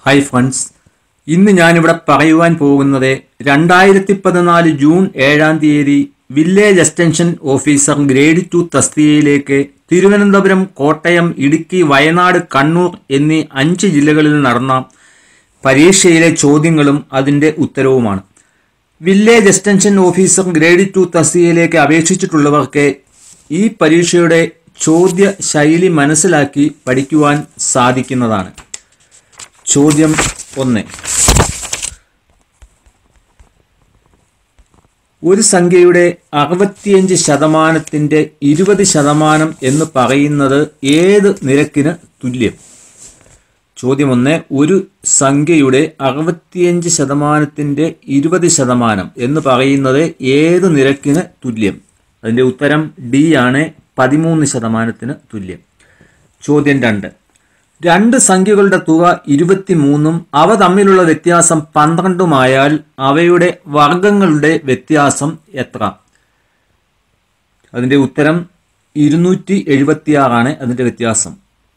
hi friends ഇന്ന് ഞാനിവിടെ പറയുവാൻ പോകുന്നത് രണ്ടായിരത്തി പതിനാല് ജൂൺ ഏഴാം തീയതി village extension officer grade two തസ്തികയിലേക്ക് തിരുവനന്തപുരം കോട്ടയം ഇടുക്കി വയനാട് കണ്ണൂർ എന്നീ അഞ്ച് ജില്ലകളിൽ നടന്ന പരീക്ഷയിലെ ചോദ്യങ്ങളും അതിന്റെ ഉത്തരവുമാണ് village extension officer grade two തസ്തികയിലേക്ക് അപേക്ഷിച്ചിട്ടുള്ളവർക്ക് ഈ പരീക്ഷയുടെ ചോദ്യ ശൈലി മനസ്സിലാക്കി പഠിക്കുവാൻ സാധിക്കുന്നതാണ് ചോദ്യം ഒന്ന് ഒരു സംഖ്യയുടെ അറുപത്തിയഞ്ച് ശതമാനത്തിന്റെ ഇരുപത് ശതമാനം എന്ന് പറയുന്നത് ഏത് നിരക്കിന് തുല്യം ചോദ്യം ഒന്ന് ഒരു സംഖ്യയുടെ അറുപത്തിയഞ്ച് ശതമാനത്തിന്റെ ഇരുപത് ശതമാനം എന്ന് പറയുന്നത് ഏത് നിരക്കിന് തുല്യം അതിന്റെ ഉത്തരം ഡി ആണ് പതിമൂന്ന് ശതമാനത്തിന് തുല്യം ചോദ്യം രണ്ട് രണ്ട് സംഖ്യകളുടെ തുക ഇരുപത്തിമൂന്നും അവ തമ്മിലുള്ള വ്യത്യാസം പന്ത്രണ്ടുമായാൽ അവയുടെ വർഗങ്ങളുടെ വ്യത്യാസം എത്ര അതിന്റെ ഉത്തരം ഇരുന്നൂറ്റി എഴുപത്തിയാറാണ് അതിന്റെ വ്യത്യാസം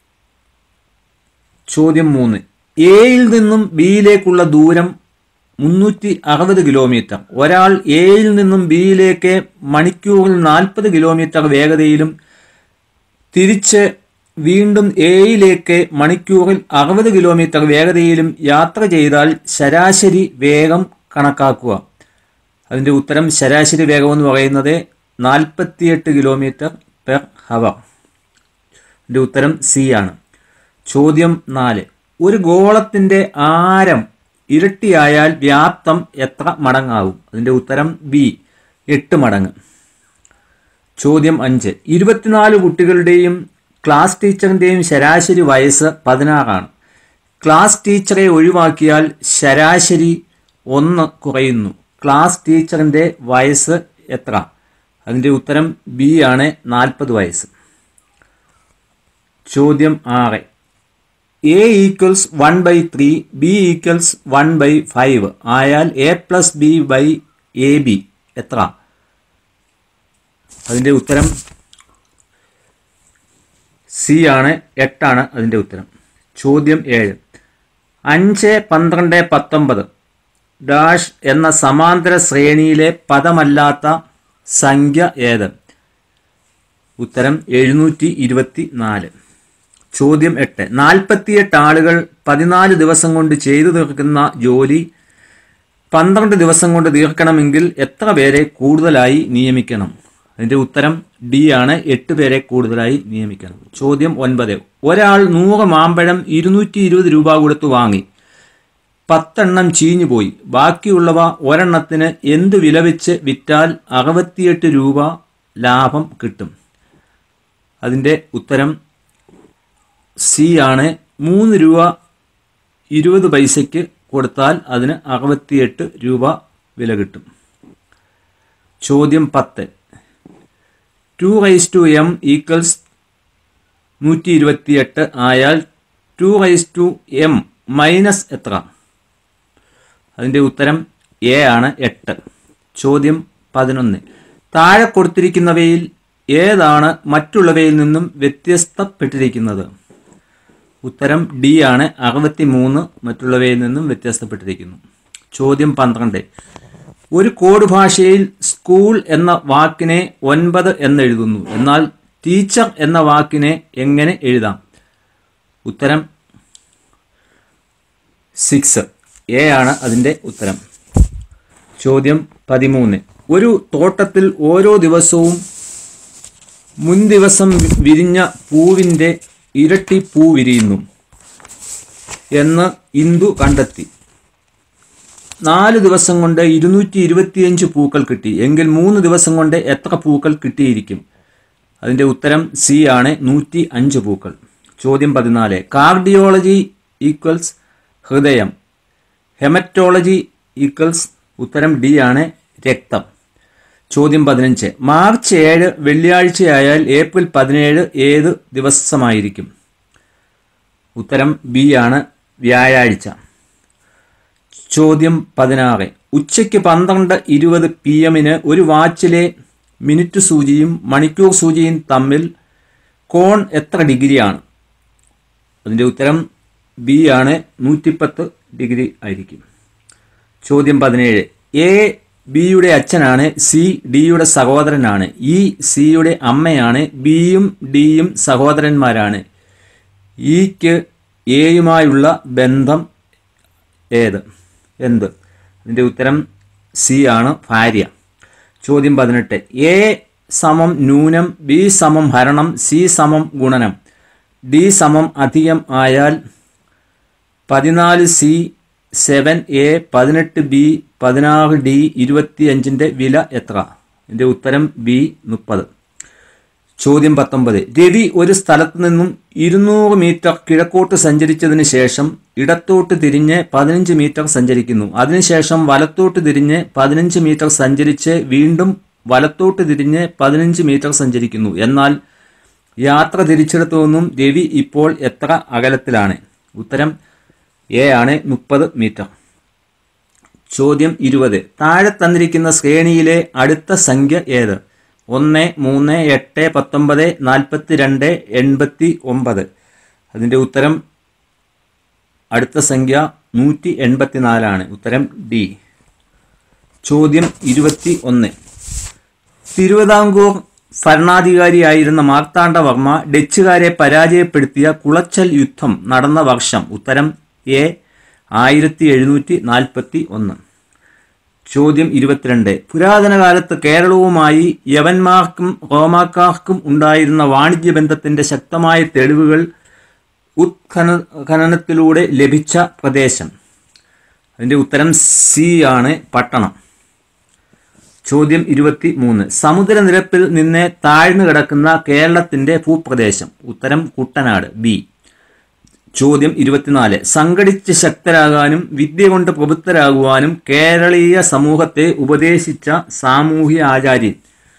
ചോദ്യം മൂന്ന് എയിൽ നിന്നും ബിയിലേക്കുള്ള ദൂരം മുന്നൂറ്റി അറുപത് കിലോമീറ്റർ ഒരാൾ എയിൽ നിന്നും ബിയിലേക്ക് മണിക്കൂറിൽ നാൽപ്പത് കിലോമീറ്റർ വേഗതയിലും തിരിച്ച് വീണ്ടും എയിലേക്ക് മണിക്കൂറിൽ അറുപത് കിലോമീറ്റർ വേഗതയിലും യാത്ര ചെയ്താൽ ശരാശരി വേഗം കണക്കാക്കുക അതിൻ്റെ ഉത്തരം ശരാശരി വേഗം എന്ന് പറയുന്നത് നാൽപ്പത്തിയെട്ട് കിലോമീറ്റർ പെർ ഹവർ അതിൻ്റെ ഉത്തരം സി ആണ് ചോദ്യം നാല് ഒരു ഗോളത്തിൻ്റെ ആരം ഇരട്ടിയായാൽ വ്യാപ്തം എത്ര മടങ്ങാവും അതിൻ്റെ ഉത്തരം ബി എട്ട് മടങ്ങ് ചോദ്യം അഞ്ച് ഇരുപത്തിനാല് കുട്ടികളുടെയും ക്ലാസ് ടീച്ചറിൻ്റെയും ശരാശരി വയസ്സ് പതിനാറാണ് ക്ലാസ് ടീച്ചറെ ഒഴിവാക്കിയാൽ ശരാശരി ഒന്ന് കുറയുന്നു ക്ലാസ് ടീച്ചറിൻ്റെ വയസ്സ് എത്ര അതിൻ്റെ ഉത്തരം ബി ആണ് നാൽപ്പത് വയസ്സ് ചോദ്യം ആറ് A equals one by three B equals one by five ആയാൽ A plus B by A B എത്ര അതിൻ്റെ ഉത്തരം സി ആണ് എട്ടാണ് അതിൻ്റെ ഉത്തരം ചോദ്യം ഏഴ് അഞ്ച് പന്ത്രണ്ട് പത്തൊമ്പത് ഡാഷ് എന്ന സമാന്തര ശ്രേണിയിലെ പദമല്ലാത്ത സംഖ്യ ഏത് ഉത്തരം എഴുന്നൂറ്റി ഇരുപത്തി നാല് ചോദ്യം എട്ട് നാൽപ്പത്തിയെട്ട് ആളുകൾ പതിനാല് ദിവസം കൊണ്ട് ചെയ്തു തീർക്കുന്ന ജോലി പന്ത്രണ്ട് ദിവസം കൊണ്ട് തീർക്കണമെങ്കിൽ എത്ര പേരെ കൂടുതലായി നിയമിക്കണം അതിന്റെ ഉത്തരം ഡി ആണ് എട്ട് പേരെ കൂടുതലായി നിയമിക്കണം ചോദ്യം ഒൻപത് ഒരാൾ നൂറ് മാമ്പഴം ഇരുന്നൂറ്റി ഇരുപത് രൂപ കൊടുത്തു വാങ്ങി പത്തെണ്ണം ചീഞ്ഞു പോയി ബാക്കിയുള്ളവ ഒരെണ്ണത്തിന് എന്ത് വില വെച്ച് വിറ്റാൽ അറുപത്തിയെട്ട് രൂപ ലാഭം കിട്ടും അതിൻ്റെ ഉത്തരം സി ആണ് മൂന്ന് രൂപ ഇരുപത് പൈസയ്ക്ക് കൊടുത്താൽ അതിന് അറുപത്തിയെട്ട് രൂപ വില കിട്ടും ചോദ്യം പത്ത് two raise to M equals നൂറ്റി ഇരുപത്തിയെട്ട് ആയാൽ two raise to M minus എത്ര അതിൻ്റെ ഉത്തരം എ ആണ് എട്ട് ചോദ്യം പതിനൊന്ന് താഴെ കൊടുത്തിരിക്കുന്നവയിൽ ഏതാണ് മറ്റുള്ളവയിൽ നിന്നും വ്യത്യസ്തപ്പെട്ടിരിക്കുന്നത് ഉത്തരം ഡി ആണ് അറുപത്തി മൂന്ന് മറ്റുള്ളവയിൽ നിന്നും വ്യത്യസ്തപ്പെട്ടിരിക്കുന്നു ചോദ്യം പന്ത്രണ്ട് ഒരു കോഡ് ഭാഷയിൽ സ്കൂൾ എന്ന വാക്കിനെ ഒൻപത് എന്നെഴുതുന്നു എന്നാൽ ടീച്ചർ എന്ന വാക്കിനെ എങ്ങനെ എഴുതാം ഉത്തരം സിക്സ് എ ആണ് അതിൻ്റെ ഉത്തരം ചോദ്യം പതിമൂന്ന് ഒരു തോട്ടത്തിൽ ഓരോ ദിവസവും മുൻ ദിവസം വിരിഞ്ഞ പൂവിൻ്റെ ഇരട്ടി പൂ വിരിയുന്നു എന്ന് ഇന്ദു കണ്ടെത്തി നാല് ദിവസം കൊണ്ട് ഇരുന്നൂറ്റി ഇരുപത്തിയഞ്ച് പൂക്കൾ കിട്ടി എങ്കിൽ മൂന്ന് ദിവസം കൊണ്ട് എത്ര പൂക്കൾ കിട്ടിയിരിക്കും അതിൻ്റെ ഉത്തരം സി ആണ് നൂറ്റി അഞ്ച് പൂക്കൾ ചോദ്യം പതിനാല് കാർഡിയോളജി ഈക്വൽസ് ഹൃദയം ഹെമറ്റോളജി ഈക്വൽസ് ഉത്തരം ഡി ആണ് രക്തം ചോദ്യം പതിനഞ്ച് മാർച്ച് ഏഴ് വെള്ളിയാഴ്ചയായാൽ ഏപ്രിൽ പതിനേഴ് ഏത് ദിവസമായിരിക്കും ഉത്തരം ബി ആണ് വ്യാഴാഴ്ച ചോദ്യം പതിനാറ് ഉച്ചയ്ക്ക് പന്ത്രണ്ട് ഇരുപത് പി എമ്മിന് ഒരു വാച്ചിലെ മിനിറ്റ് സൂചിയും മണിക്കൂർ സൂചിയും തമ്മിൽ കോൺ എത്ര ഡിഗ്രിയാണ് അതിൻ്റെ ഉത്തരം ബി ആണ് നൂറ്റിപ്പത്ത് ഡിഗ്രി ആയിരിക്കും ചോദ്യം പതിനേഴ് എ ബിയുടെ അച്ഛനാണ് സി ഡിയുടെ സഹോദരനാണ് ഇ സിയുടെ അമ്മയാണ് ബിയും ഡിയും സഹോദരന്മാരാണ് ഇക്ക് എയുമായുള്ള ബന്ധം ഏത് എന്ത് അതിൻ്റെ ഉത്തരം സി ആണ് ഭാര്യ ചോദ്യം പതിനെട്ട് എ സമം ന്യൂനം ബി സമം ഹരണം സി സമം ഗുണനം ഡി സമം അധികം ആയാൽ പതിനാല് സി സെവൻ എ പതിനെട്ട് ബി പതിനാറ് ഡി ഇരുപത്തിയഞ്ചിൻ്റെ വില എത്ര എൻ്റെ ഉത്തരം ബി മുപ്പത് ചോദ്യം പത്തൊമ്പത് രവി ഒരു സ്ഥലത്ത് നിന്നും ഇരുന്നൂറ് മീറ്റർ കിഴക്കോട്ട് സഞ്ചരിച്ചതിന് ശേഷം ഇടത്തോട്ട് തിരിഞ്ഞ് പതിനഞ്ച് മീറ്റർ സഞ്ചരിക്കുന്നു അതിനുശേഷം വലത്തോട്ട് തിരിഞ്ഞ് പതിനഞ്ച് മീറ്റർ സഞ്ചരിച്ച് വീണ്ടും വലത്തോട്ട് തിരിഞ്ഞ് പതിനഞ്ച് മീറ്റർ സഞ്ചരിക്കുന്നു എന്നാൽ യാത്ര തിരിച്ചെടുത്തു നിന്നും രവി ഇപ്പോൾ എത്ര അകലത്തിലാണ് ഉത്തരം എ ആണ് മുപ്പത് മീറ്റർ ചോദ്യം ഇരുപത് താഴെ തന്നിരിക്കുന്ന ശ്രേണിയിലെ അടുത്ത സംഖ്യ ഏത് ഒന്ന് മൂന്ന് എട്ട് പത്തൊമ്പത് നാൽപ്പത്തി രണ്ട് എൺപത്തി ഒമ്പത് അതിൻ്റെ ഉത്തരം അടുത്ത സംഖ്യ നൂറ്റി എൺപത്തിനാലാണ് ഉത്തരം ഡി ചോദ്യം ഇരുപത്തി ഒന്ന് തിരുവിതാംകൂർ ഭരണാധികാരിയായിരുന്ന മാർത്താണ്ഡവർമ്മ ഡച്ചുകാരെ പരാജയപ്പെടുത്തിയ കുളച്ചൽ യുദ്ധം നടന്ന വർഷം ഉത്തരം എ ആയിരത്തി എഴുന്നൂറ്റി നാൽപ്പത്തി ഒന്ന് ചോദ്യം ഇരുപത്തിരണ്ട് പുരാതന കാലത്ത് കേരളവുമായി യവന്മാർക്കും റോമാക്കാർക്കും ഉണ്ടായിരുന്ന വാണിജ്യ ബന്ധത്തിന്റെ ശക്തമായ തെളിവുകൾ ഉത്ഖന ഖനനത്തിലൂടെ ലഭിച്ച പ്രദേശം അതിന്റെ ഉത്തരം സി ആണ് പട്ടണം ചോദ്യം ഇരുപത്തി മൂന്ന് സമുദ്രനിരപ്പിൽ നിന്ന് താഴ്ന്നു കിടക്കുന്ന കേരളത്തിന്റെ ഭൂപ്രദേശം ഉത്തരം കുട്ടനാട് ബി ചോദ്യം ഇരുപത്തിനാല് സംഘടിച്ച് ശക്തരാകാനും വിദ്യ കൊണ്ട് പ്രബുദ്ധരാകുവാനും കേരളീയ സമൂഹത്തെ ഉപദേശിച്ച സാമൂഹ്യ ആചാര്യൻ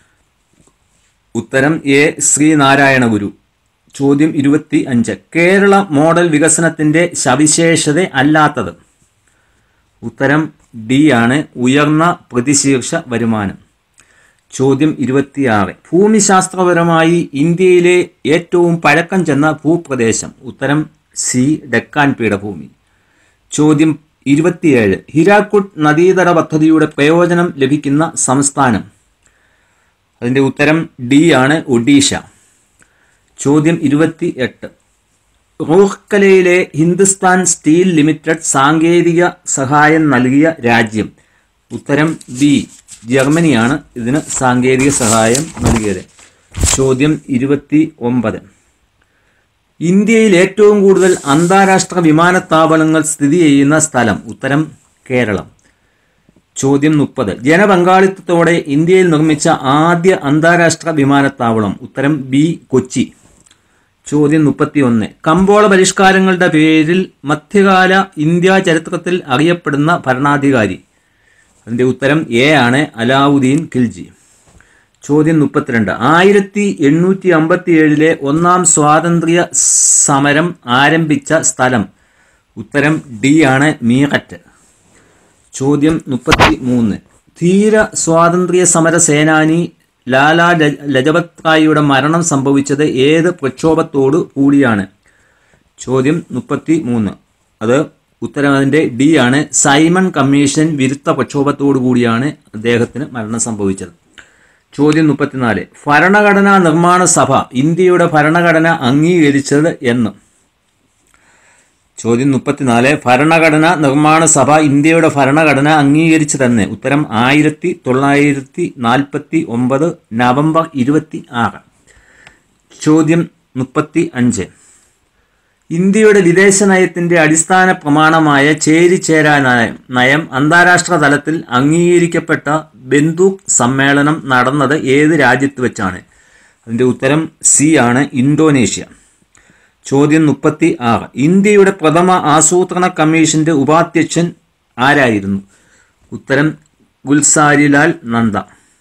ഉത്തരം എ ശ്രീനാരായണ ഗുരു ചോദ്യം ഇരുപത്തി അഞ്ച് കേരള മോഡൽ വികസനത്തിന്റെ സവിശേഷത അല്ലാത്തത് ഉത്തരം ഡി ആണ് ഉയർന്ന പ്രതിശീർഷ വരുമാനം ചോദ്യം ഇരുപത്തിയാറ് ഭൂമിശാസ്ത്രപരമായി ഇന്ത്യയിലെ ഏറ്റവും പഴക്കം ചെന്ന ഭൂപ്രദേശം ഉത്തരം സി ഡെക്കാൻ പീഠഭൂമി ചോദ്യം ഇരുപത്തിയേഴ് ഹിരാക്കുഡ് നദീതട പദ്ധതിയുടെ പ്രയോജനം ലഭിക്കുന്ന സംസ്ഥാനം അതിൻ്റെ ഉത്തരം ഡി ആണ് ഒഡീഷ ചോദ്യം ഇരുപത്തി എട്ട് റൂർക്കലയിലെ ഹിന്ദുസ്ഥാൻ സ്റ്റീൽ ലിമിറ്റഡ് സാങ്കേതിക സഹായം നൽകിയ രാജ്യം ഉത്തരം ബി ജർമ്മനിയാണ് ഇതിന് സാങ്കേതിക സഹായം നൽകിയത് ചോദ്യം ഇരുപത്തി ഒമ്പത് ഇന്ത്യയിൽ ഏറ്റവും കൂടുതൽ അന്താരാഷ്ട്ര വിമാനത്താവളങ്ങൾ സ്ഥിതി ചെയ്യുന്ന സ്ഥലം ഉത്തരം കേരളം ചോദ്യം മുപ്പത് ജനപങ്കാളിത്തത്തോടെ ഇന്ത്യയിൽ നിർമ്മിച്ച ആദ്യ അന്താരാഷ്ട്ര വിമാനത്താവളം ഉത്തരം ബി കൊച്ചി ചോദ്യം മുപ്പത്തിയൊന്ന് കമ്പോള പരിഷ്കാരങ്ങളുടെ പേരിൽ മധ്യകാല ഇന്ത്യ ചരിത്രത്തിൽ അറിയപ്പെടുന്ന ഭരണാധികാരി അതിൻ്റെ ഉത്തരം എ ആണ് അലാവുദ്ദീൻ ഖിൽജി ചോദ്യം മുപ്പത്തിരണ്ട് ആയിരത്തി എണ്ണൂറ്റി അമ്പത്തി ഏഴിലെ ഒന്നാം സ്വാതന്ത്ര്യ സമരം ആരംഭിച്ച സ്ഥലം ഉത്തരം ഡി ആണ് മീററ്റ് ചോദ്യം മുപ്പത്തി മൂന്ന് ധീര സ്വാതന്ത്ര്യ സമര സേനാനി ലാലാ ലജ- ലജപത് റായിയുടെ മരണം സംഭവിച്ചത് ഏത് പ്രക്ഷോഭത്തോടു കൂടിയാണ് ചോദ്യം മുപ്പത്തി മൂന്ന് അത് ഉത്തരം അതിൻ്റെ ഡി ആണ് സൈമൺ കമ്മീഷൻ വിരുദ്ധ പ്രക്ഷോഭത്തോടു കൂടിയാണ് അദ്ദേഹത്തിന് മരണം സംഭവിച്ചത് ചോദ്യം മുപ്പത്തിനാല് ഭരണഘടനാ നിർമ്മാണ സഭ ഇന്ത്യയുടെ ഭരണഘടന അംഗീകരിച്ചത് എന്ന് ചോദ്യം മുപ്പത്തിനാല് ഭരണഘടന നിർമ്മാണ സഭ ഇന്ത്യയുടെ ഭരണഘടന അംഗീകരിച്ചതെന്ന് ഉത്തരം ആയിരത്തി തൊള്ളായിരത്തി നാൽപ്പത്തി ഒമ്പത് നവംബർ ഇരുപത്തി ആറ് ചോദ്യം മുപ്പത്തി അഞ്ച് ഇന്ത്യയുടെ വിദേശ നയത്തിന്റെ അടിസ്ഥാന പ്രമാണമായ ചേരിചേരാ നയം നയം അന്താരാഷ്ട്ര തലത്തിൽ അംഗീകരിക്കപ്പെട്ട ബന്ധുക് സമ്മേളനം നടന്നത് ഏത് രാജ്യത്ത് വെച്ചാണ് അതിന്റെ ഉത്തരം സി ആണ് ഇന്തോനേഷ്യ ചോദ്യം മുപ്പത്തി ആറ് ഇന്ത്യയുടെ പ്രഥമ ആസൂത്രണ കമ്മീഷന്റെ ഉപാധ്യക്ഷൻ ആരായിരുന്നു ഉത്തരം ഗുൽസാരിലാൽ നന്ദ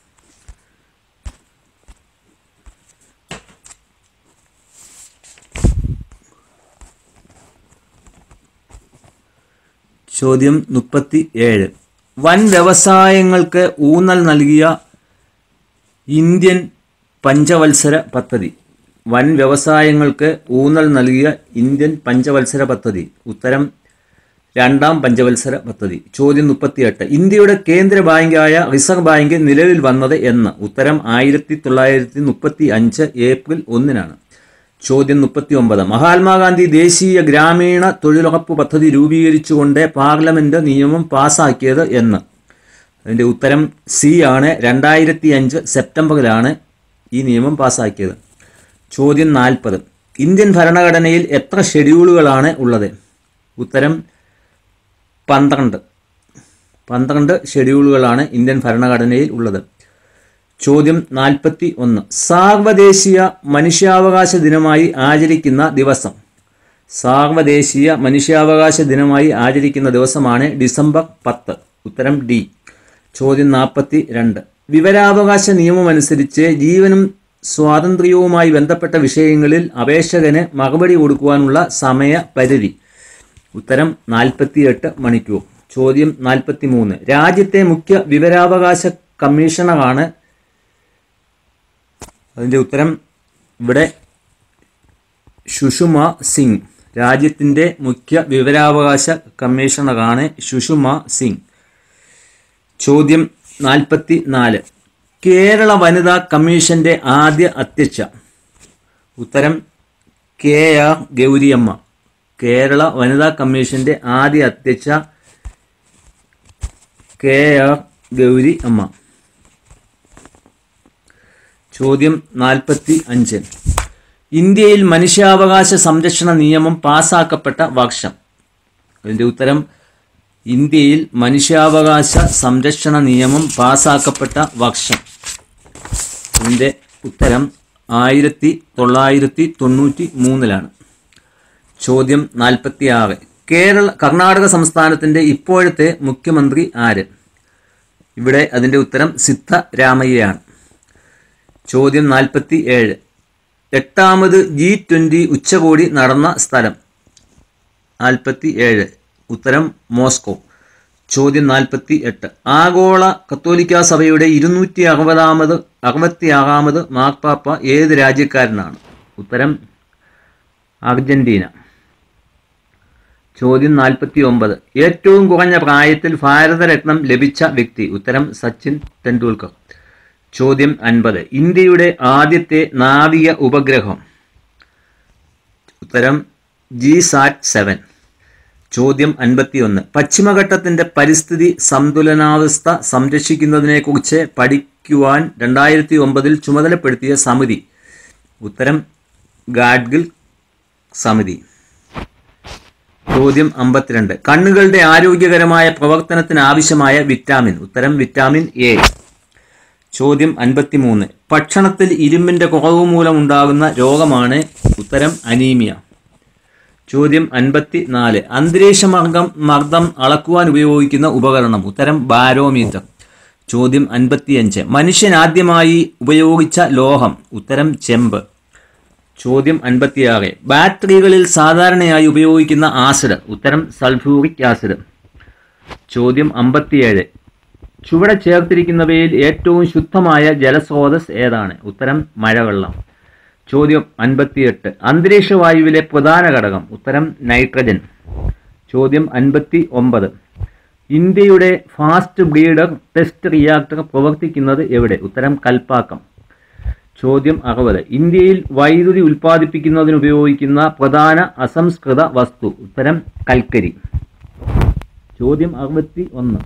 ചോദ്യം മുപ്പത്തി ഏഴ് വൻ വ്യവസായങ്ങൾക്ക് ഊന്നൽ നൽകിയ ഇന്ത്യൻ പഞ്ചവത്സര പദ്ധതി വൻ വ്യവസായങ്ങൾക്ക് ഊന്നൽ നൽകിയ ഇന്ത്യൻ പഞ്ചവത്സര പദ്ധതി ഉത്തരം രണ്ടാം പഞ്ചവത്സര പദ്ധതി ചോദ്യം മുപ്പത്തിയെട്ട് ഇന്ത്യയുടെ കേന്ദ്ര ബാങ്കായ റിസർവ് ബാങ്ക് നിലവിൽ വന്നത് എന്ന് ഉത്തരം ആയിരത്തി തൊള്ളായിരത്തി മുപ്പത്തി അഞ്ച് ഏപ്രിൽ ഒന്നിനാണ് ചോദ്യം മുപ്പത്തി ഒമ്പത് മഹാത്മാഗാന്ധി ദേശീയ ഗ്രാമീണ തൊഴിലുറപ്പ് പദ്ധതി രൂപീകരിച്ചുകൊണ്ട് പാർലമെന്റ് നിയമം പാസാക്കിയത് എന്ന് അതിൻ്റെ ഉത്തരം സി ആണ് രണ്ടായിരത്തി അഞ്ച് സെപ്റ്റംബറിലാണ് ഈ നിയമം പാസാക്കിയത് ചോദ്യം നാൽപ്പത് ഇന്ത്യൻ ഭരണഘടനയിൽ എത്ര ഷെഡ്യൂളുകളാണ് ഉള്ളത് ഉത്തരം പന്ത്രണ്ട് പന്ത്രണ്ട് ഷെഡ്യൂളുകളാണ് ഇന്ത്യൻ ഭരണഘടനയിൽ ഉള്ളത് ചോദ്യം നാൽപ്പത്തി ഒന്ന് സാർവദേശീയ മനുഷ്യാവകാശ ദിനമായി ആചരിക്കുന്ന ദിവസം സാർവദേശീയ മനുഷ്യാവകാശ ദിനമായി ആചരിക്കുന്ന ദിവസമാണ് ഡിസംബർ പത്ത് ഉത്തരം ഡി ചോദ്യം നാൽപ്പത്തി രണ്ട് വിവരാവകാശ നിയമമനുസരിച്ച് ജീവനും സ്വാതന്ത്ര്യവുമായി ബന്ധപ്പെട്ട വിഷയങ്ങളിൽ അപേക്ഷകന് മറുപടി കൊടുക്കുവാനുള്ള സമയ പരിധി ഉത്തരം നാൽപ്പത്തിയെട്ട് മണിക്കൂർ ചോദ്യം നാൽപ്പത്തി മൂന്ന് രാജ്യത്തെ മുഖ്യ വിവരാവകാശ കമ്മീഷണറാണ് അതിൻ്റെ ഉത്തരം ഇവിടെ സുഷുമ സിംഗ് രാജ്യത്തിൻ്റെ മുഖ്യ വിവരാവകാശ കമ്മീഷണറാണ് സുഷുമ സിംഗ് ചോദ്യം നാൽപ്പത്തി നാല് കേരള വനിതാ കമ്മീഷന്റെ ആദ്യ അധ്യക്ഷ ഉത്തരം കെ ആർ ഗൗരിയമ്മ കേരള വനിതാ കമ്മീഷന്റെ ആദ്യ അധ്യക്ഷ കെ ആർ ഗൗരി അമ്മ ചോദ്യം നാൽപ്പത്തി അഞ്ച് ഇന്ത്യയിൽ മനുഷ്യാവകാശ സംരക്ഷണ നിയമം പാസാക്കപ്പെട്ട വർഷം അതിൻ്റെ ഉത്തരം ഇന്ത്യയിൽ മനുഷ്യാവകാശ സംരക്ഷണ നിയമം പാസാക്കപ്പെട്ട വർഷം ഇതിൻ്റെ ഉത്തരം ആയിരത്തി തൊള്ളായിരത്തി തൊണ്ണൂറ്റി മൂന്നിലാണ് ചോദ്യം നാൽപ്പത്തി ആറ് കേരള കർണാടക സംസ്ഥാനത്തിൻ്റെ ഇപ്പോഴത്തെ മുഖ്യമന്ത്രി ആര് ഇവിടെ അതിൻ്റെ ഉത്തരം സിദ്ധരാമയ്യയാണ് ചോദ്യം നാൽപ്പത്തി ഏഴ് എട്ടാമത് ജി ട്വൻ്റി ഉച്ചകോടി നടന്ന സ്ഥലം നാൽപ്പത്തി ഏഴ് ഉത്തരം മോസ്കോ ചോദ്യം നാൽപ്പത്തി എട്ട് ആഗോള കത്തോലിക്ക സഭയുടെ ഇരുന്നൂറ്റി അറുപതാമത് അറുപത്തി ആറാമത് മാർപ്പാപ്പ ഏത് രാജ്യക്കാരനാണ് ഉത്തരം അർജന്റീന ചോദ്യം നാൽപ്പത്തി ഒമ്പത് ഏറ്റവും കുറഞ്ഞ പ്രായത്തിൽ ഭാരതരത്നം ലഭിച്ച വ്യക്തി ഉത്തരം സച്ചിൻ തെണ്ടുൽക്കർ ചോദ്യം അൻപത് ഇന്ത്യയുടെ ആദ്യത്തെ നാവിക ഉപഗ്രഹം ഉത്തരം ജി സാറ്റ് സെവൻ ചോദ്യം അൻപത്തിയൊന്ന് പശ്ചിമഘട്ടത്തിന്റെ പരിസ്ഥിതി സന്തുലനാവസ്ഥ സംരക്ഷിക്കുന്നതിനെക്കുറിച്ച് പഠിക്കുവാൻ രണ്ടായിരത്തി ഒമ്പതിൽ ചുമതലപ്പെടുത്തിയ സമിതി ഉത്തരം ഗാഡ്ഗിൽ സമിതി ചോദ്യം അമ്പത്തിരണ്ട് കണ്ണുകളുടെ ആരോഗ്യകരമായ പ്രവർത്തനത്തിന് ആവശ്യമായ വിറ്റാമിൻ ഉത്തരം വിറ്റാമിൻ എ ചോദ്യം അൻപത്തിമൂന്ന് ഭക്ഷണത്തിൽ ഇരുമ്പിന്റെ കുറവ് മൂലമുണ്ടാകുന്ന രോഗമാണ് ഉത്തരം അനീമിയ ചോദ്യം അൻപത്തി നാല് അന്തരീക്ഷ മർദ്ദം മർദ്ദം അളക്കുവാൻ ഉപയോഗിക്കുന്ന ഉപകരണം ഉത്തരം ബാരോമീറ്റർ ചോദ്യം അൻപത്തിയഞ്ച് മനുഷ്യൻ ആദ്യമായി ഉപയോഗിച്ച ലോഹം ഉത്തരം ചെമ്പ് ചോദ്യം അൻപത്തിയാറ് ബാറ്ററികളിൽ സാധാരണയായി ഉപയോഗിക്കുന്ന ആസിഡ് ഉത്തരം സൾഫ്യൂറിക് ആസിഡ് ചോദ്യം അമ്പത്തിയേഴ് ചുവടെ ചേർത്തിരിക്കുന്നവയിൽ ഏറ്റവും ശുദ്ധമായ ജലസ്രോതസ് ഏതാണ് ഉത്തരം മഴവെള്ളം ചോദ്യം അൻപത്തിയെട്ട് അന്തരീക്ഷ വായുവിലെ പ്രധാന ഘടകം ഉത്തരം നൈട്രജൻ ചോദ്യം അൻപത്തി ഒമ്പത് ഇന്ത്യയുടെ ഫാസ്റ്റ് ബ്രീഡർ ടെസ്റ്റ് റിയാക്ടർ പ്രവർത്തിക്കുന്നത് എവിടെ ഉത്തരം കൽപ്പാക്കം ചോദ്യം അറുപത് ഇന്ത്യയിൽ വൈദ്യുതി ഉൽപ്പാദിപ്പിക്കുന്നതിന് ഉപയോഗിക്കുന്ന പ്രധാന അസംസ്കൃത വസ്തു ഉത്തരം കൽക്കരി ചോദ്യം അറുപത്തി ഒന്ന്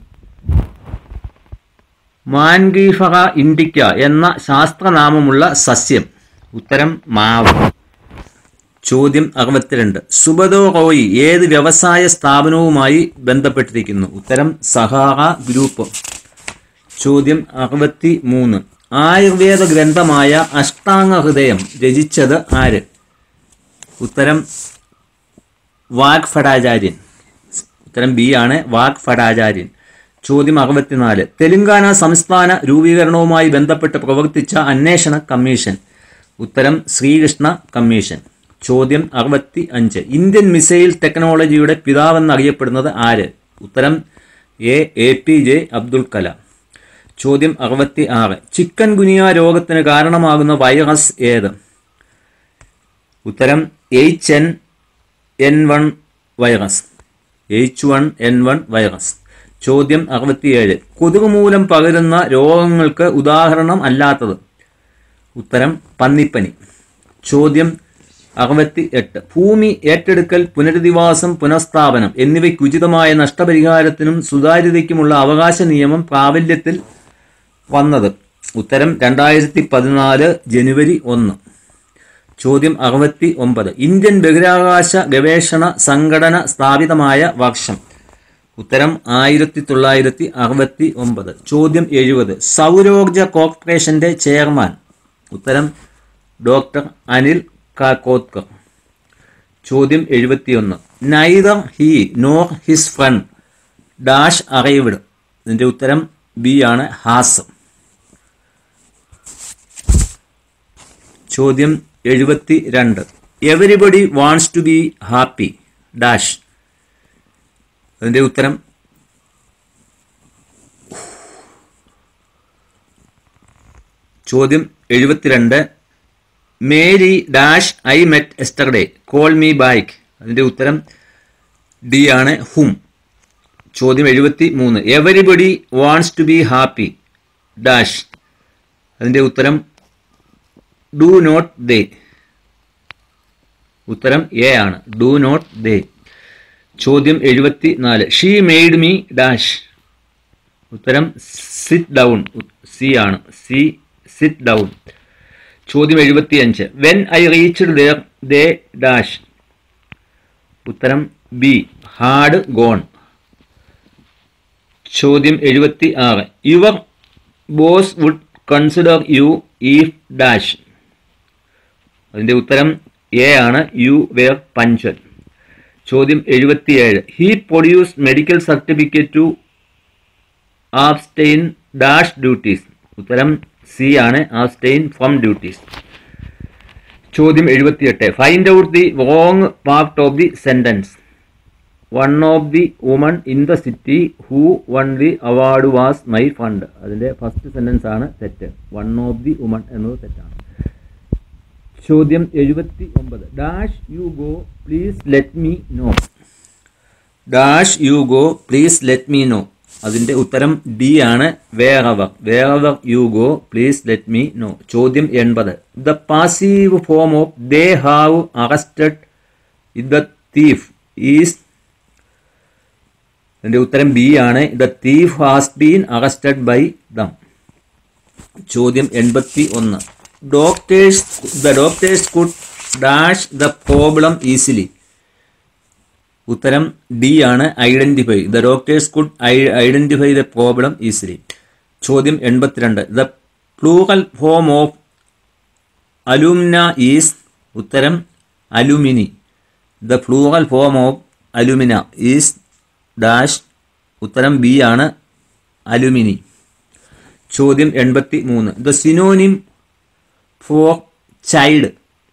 മാൻഗീഫറ ഇൻഡിക്ക എന്ന ശാസ്ത്രനാമമുള്ള സസ്യം ഉത്തരം മാവ് ചോദ്യം അറുപത്തിരണ്ട് സുബദോ റോയി ഏത് വ്യവസായ സ്ഥാപനവുമായി ബന്ധപ്പെട്ടിരിക്കുന്നു ഉത്തരം സഹാറ ഗ്രൂപ്പ് ചോദ്യം അറുപത്തി മൂന്ന് ആയുർവേദ ഗ്രന്ഥമായ അഷ്ടാംഗ ഹൃദയം രചിച്ചത് ആര് ഉത്തരം വാഗ്ഫടാചാര്യൻ ഉത്തരം ബി ആണ് വാഗ്ഫടാചാര്യൻ ചോദ്യം അറുപത്തിനാല് തെലുങ്കാന സംസ്ഥാന രൂപീകരണവുമായി ബന്ധപ്പെട്ട് പ്രവർത്തിച്ച അന്വേഷണ കമ്മീഷൻ ഉത്തരം ശ്രീകൃഷ്ണ കമ്മീഷൻ ചോദ്യം അറുപത്തി അഞ്ച് ഇന്ത്യൻ മിസൈൽ ടെക്നോളജിയുടെ പിതാവെന്നറിയപ്പെടുന്നത് ആര് ഉത്തരം A A P J Abdul Kalam ചോദ്യം അറുപത്തി ആറ് ചിക്കൻ ഗുനിയ രോഗത്തിന് കാരണമാകുന്ന വൈറസ് ഏത് ഉത്തരം H N N one virus H one N one virus ചോദ്യം അറുപത്തിയേഴ് കൊതുക് മൂലം പകരുന്ന രോഗങ്ങൾക്ക് ഉദാഹരണം അല്ലാത്തത് ഉത്തരം പന്നിപ്പനി ചോദ്യം അറുപത്തി എട്ട് ഭൂമി ഏറ്റെടുക്കൽ പുനരധിവാസം പുനഃസ്ഥാപനം എന്നിവയ്ക്ക് ഉചിതമായ നഷ്ടപരിഹാരത്തിനും സുതാര്യതയ്ക്കുമുള്ള അവകാശ നിയമം പ്രാബല്യത്തിൽ വന്നത് ഉത്തരം രണ്ടായിരത്തി പതിനാല് ജനുവരി ഒന്ന് ചോദ്യം അറുപത്തി ഒമ്പത് ഇന്ത്യൻ ബഹിരാകാശ ഗവേഷണ സംഘടന സ്ഥാപിതമായ വർഷം ഉത്തരം ആയിരത്തി തൊള്ളായിരത്തി അറുപത്തി ഒമ്പത് ചോദ്യം എഴുപത് സൗരോർജ കോർപ്പറേഷന്റെ ചെയർമാൻ ഉത്തരം ഡോക്ടർ അനിൽ കാക്കോത്കർ ചോദ്യം എഴുപത്തിയൊന്ന് neither he nor his friend dash arrived ഇതിന്റെ ഉത്തരം ബി ആണ് ഹാസം ചോദ്യം എഴുപത്തി രണ്ട് everybody wants to be happy dash അതിന്റെ ഉത്തരം ചോദ്യം എഴുപത്തിരണ്ട് Mary dash I met yesterday call me back അതിന്റെ ഉത്തരം ഡി ആണ് ഹും ചോദ്യം എഴുപത്തി മൂന്ന് everybody wants to be happy dash അതിന്റെ ഉത്തരം ഡു നോട്ട് ദേ ഉത്തരം എ ആണ് ഡു നോട്ട് ദേ ചോദ്യം എഴുപത്തി നാല് ഷീ മെയ്ഡ് മീ ഡാഷ് ഉത്തരം സിറ്റ് ഡൗൺ സി ആണ് സി സിറ്റ് ഡൗൺ ചോദ്യം എഴുപത്തി അഞ്ച് when I reached there they dash ഉത്തരം ബി ഹാഡ് ഗോൺ ചോദ്യം എഴുപത്തി ആറ് your boss would consider you if dash അതിന്റെ ഉത്തരം എ ആണ് യു വെയർ പഞ്ചൽ ചോദ്യം എഴുപത്തിയേഴ് he produce medical certificate to abstain dash duties ഉത്തരം സി ആണ് ആബ്സ്റ്റെയിൻ ഫ്രം ഡ്യൂട്ടീസ് ചോദ്യം എഴുപത്തിയെട്ട് find out the wrong part of the sentence one of the woman in the city who won the award was my fund അതിന്റെ first sentence ആണ് തെറ്റ് one of the woman എന്നത് തെറ്റാണ് ചോദ്യം എഴുപത്തി ഒമ്പത് dash you go please let me know dash you go please let me know അതിന്റെ ഉത്തരം ഡി ആണ് wherever wherever you go please let me know ചോദ്യം എൺപത് the passive form of they have arrested the thief is അതിന്റെ ഉത്തരം B ആണ് the thief has been arrested by them ചോദ്യം എൺപത്തി ഒന്ന് doctors the doctors could dash the problem easily ഉത്തരം D ആണ് identify the doctors could identify the problem easily ചോദ്യം എൺപത്തിരണ്ട് the plural form of alumna is ഉത്തരം alumni the plural form of alumna is dash ഉത്തരം B ആണ് alumni ചോദ്യം എൺപത്തി മൂന്ന് the synonym for child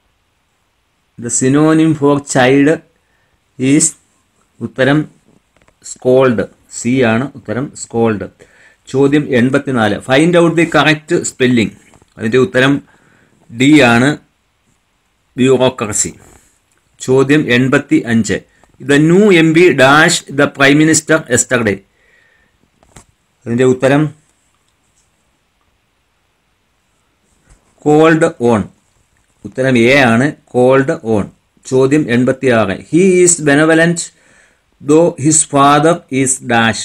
the synonym for child is ഉത്തരം scold C ആണ് ഉത്തരം സ്കോൾഡ് ചോദ്യം എൺപത്തിനാല് find out the correct spelling അതിൻ്റെ ഉത്തരം ഡി ആണ് ബ്യൂറോക്രസി ചോദ്യം എൺപത്തി അഞ്ച് the new M P dash the prime minister yesterday അതിൻ്റെ ഉത്തരം കോൾഡ് ഓൺ ഉത്തരം എ ആണ് കോൾഡ് ഓൺ ചോദ്യം എൺപത്തി ആറ് he is benevolent though his father is dash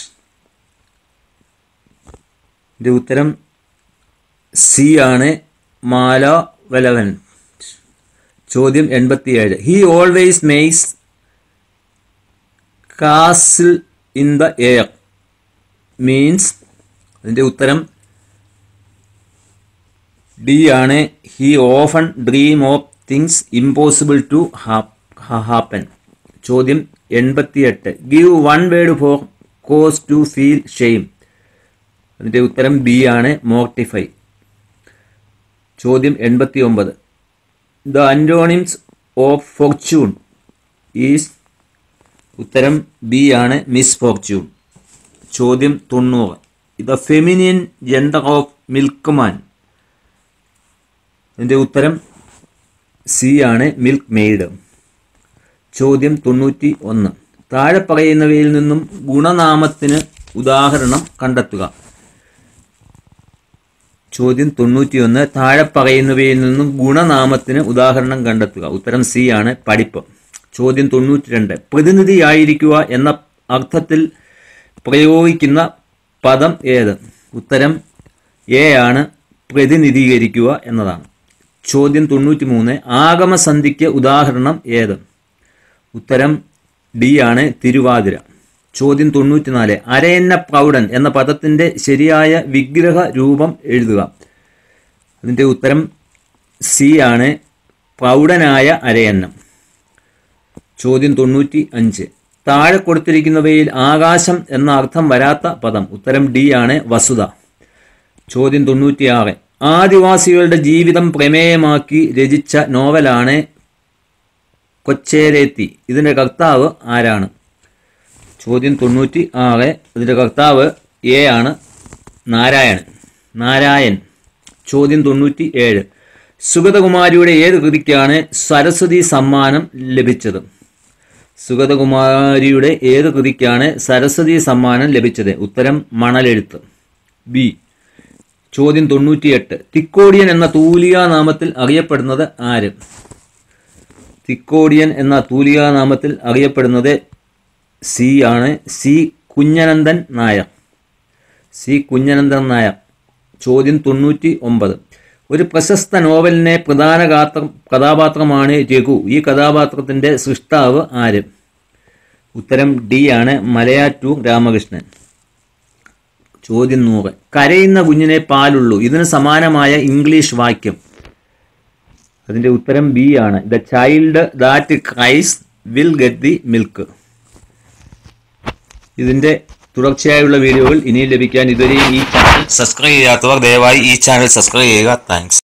ഇതിന്റെ ഉത്തരം സി ആണ് മാല വെലവൻ ചോദ്യം എൺപത്തിയേഴ് he always makes castle in the air means അതിന്റെ ഉത്തരം ഡി ആണ് he often dream of things impossible to happen ചോദ്യം എൺപത്തിയെട്ട് give one word for cause to feel shame അതിൻ്റെ ഉത്തരം ബി ആണ് മോർട്ടിഫൈ ചോദ്യം എൺപത്തി ഒമ്പത് the antonyms of fortune is ഉത്തരം ബി ആണ് മിസ് ഫോർച്യൂൺ ചോദ്യം തൊണ്ണൂറ് the feminine gender of milkman ഇതിൻ്റെ ഉത്തരം സി ആണ് മിൽക്ക് മെയ്ഡ് ചോദ്യം തൊണ്ണൂറ്റി ഒന്ന് താഴെ പറയുന്നവയിൽ നിന്നും ഗുണനാമത്തിന് ഉദാഹരണം കണ്ടെത്തുക ചോദ്യം തൊണ്ണൂറ്റിയൊന്ന് താഴെ പറയുന്നവയിൽ നിന്നും ഗുണനാമത്തിന് ഉദാഹരണം കണ്ടെത്തുക ഉത്തരം സി ആണ് പഠിപ്പ് ചോദ്യം തൊണ്ണൂറ്റി രണ്ട് പ്രതിനിധിയായിരിക്കുക എന്ന അർത്ഥത്തിൽ പ്രയോഗിക്കുന്ന പദം ഏത് ഉത്തരം എ ആണ് പ്രതിനിധീകരിക്കുക എന്നതാണ് ചോദ്യം തൊണ്ണൂറ്റി മൂന്ന് ആഗമസന്ധിക്ക് ഉദാഹരണം ഏത് ഉത്തരം ഡി ആണ് തിരുവാതിര ചോദ്യം തൊണ്ണൂറ്റിനാല് അരയന്ന പ്രൗഢൻ എന്ന പദത്തിന്റെ ശരിയായ വിഗ്രഹ രൂപം എഴുതുക അതിന്റെ ഉത്തരം സി ആണ് പ്രൗഢനായ അരയന്നം ചോദ്യം തൊണ്ണൂറ്റി അഞ്ച് താഴെ കൊടുത്തിരിക്കുന്നവയിൽ ആകാശം എന്ന അർത്ഥം വരാത്ത പദം ഉത്തരം ഡി ആണ് വസുത ചോദ്യം തൊണ്ണൂറ്റിയാറ് ആദിവാസികളുടെ ജീവിതം പ്രമേയമാക്കി രചിച്ച നോവലാണ് കൊച്ചേരേത്തി ഇതിന്റെ കർത്താവ് ആരാണ് ചോദ്യം തൊണ്ണൂറ്റി ആറ് ഇതിന്റെ കർത്താവ് എ ആണ് നാരായണൻ നാരായൺ ചോദ്യം തൊണ്ണൂറ്റി ഏഴ് സുഗതകുമാരിയുടെ ഏത് കൃതിക്കാണ് സരസ്വതി സമ്മാനം ലഭിച്ചത് സുഗതകുമാരിയുടെ ഏത് കൃതിക്കാണ് സരസ്വതി സമ്മാനം ലഭിച്ചത് ഉത്തരം മണലെഴുത്ത് ബി ചോദ്യം തൊണ്ണൂറ്റിയെട്ട് തിക്കോടിയൻ എന്ന തൂലികാ നാമത്തിൽ അറിയപ്പെടുന്നത് ആര് തിക്കോടിയൻ എന്ന തൂലികാ നാമത്തിൽ അറിയപ്പെടുന്നത് സി ആണ് സി കുഞ്ഞനന്ദൻ നായർ സി കുഞ്ഞനന്ദൻ നായർ ചോദ്യം തൊണ്ണൂറ്റി ഒമ്പത് ഒരു പ്രശസ്ത നോവലിനെ പ്രധാന ഗാത്ര കഥാപാത്രമാണ് രഘു ഈ കഥാപാത്രത്തിന്റെ സൃഷ്ടാവ് ആര് ഉത്തരം ഡി ആണ് മലയാറ്റൂർ രാമകൃഷ്ണൻ ചോദ്യം നൂറ് കരയുന്ന കുഞ്ഞിനെ പാലുള്ളൂ ഇതിന് സമാനമായ ഇംഗ്ലീഷ് വാക്യം അതിന്റെ ഉത്തരം ബി ആണ് the child that cries will get the milk ഇതിന്റെ തുടർച്ചയായുള്ള വീഡിയോകൾ ഇനിയും ലഭിക്കാൻ ഇതുവരെ ഈ ചാനൽ സബ്സ്ക്രൈബ് ചെയ്യാത്തവർ ദയവായി ഈ ചാനൽ സബ്സ്ക്രൈബ് ചെയ്യുക താങ്ക്സ്